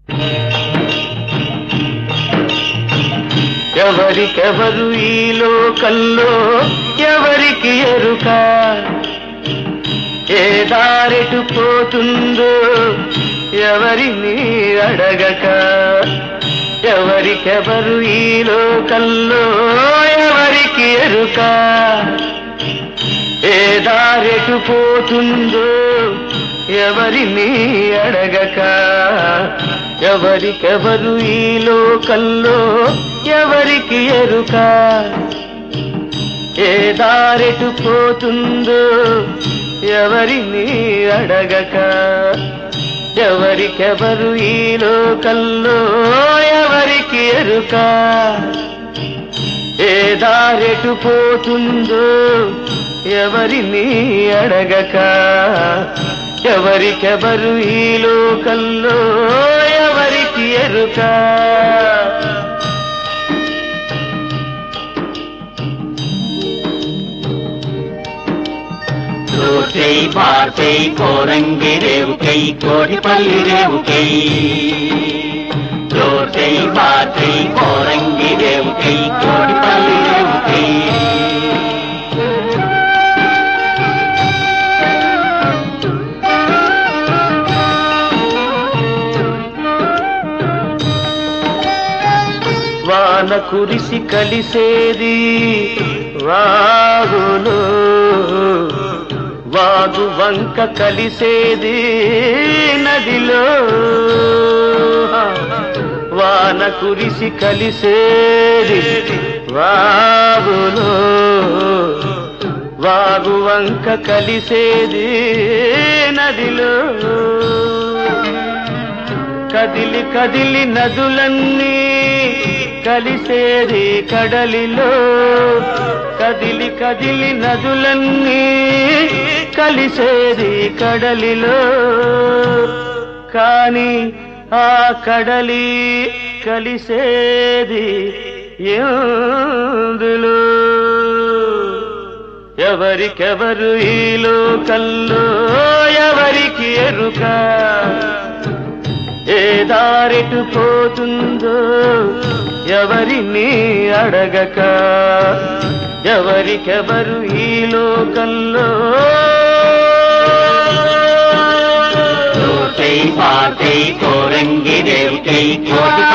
ఎవరికెవరు ఈ లోకల్లో ఎవరికి ఎరుక ఏ దారెటు పోతుందో ఎవరిని అడగక ఎవరికెవరు ఈ లోకల్లో ఎవరికి ఎరుక ఏ దారెటు పోతుందో ఎవరిని అడగక ఎవరికెవరు ఈ లోకల్లో ఎవరికి ఎరుక ఏ దారెటు పోతుందో ఎవరిని అడగక ఎవరికెవరు ఈ లోకల్లో ఎవరికి ఎరుక ఏ దారెటు పోతుందో ఎవరిని అడగక ఎవరికెవరు ఈ లోకల్లో ఎవరికి ఎరుక దోసై పాసై కోరంగి రేవుకై కోడిపల్లి రేవుకై దోసై పాసై కోరంగి రేవుకై కోడిపల్లి రేవుకై వాన కురిసి కలిసేది వాగులో వాగు వంక కలిసేది నదిలో వాన కురిసి కలిసేది వాగులో వాగు వంక కలిసేది నదిలో కదిలి కదిలి నదులన్నీ కలిసేది కడలిలో కదిలి కదిలి నదులన్నీ కలిసేది కడలిలో కాని ఆ కడలి కలిసేది ఎందులో ఎవరికెవరు ఈ లోకల్లో ఎవరికి ఎరుక ఏ దారెటు పోతుందో ఎవరిని అడగక ఎవరికెవరు ఈ లోకంలో దోసై పాసై కోరంగి రేవుకై కోడి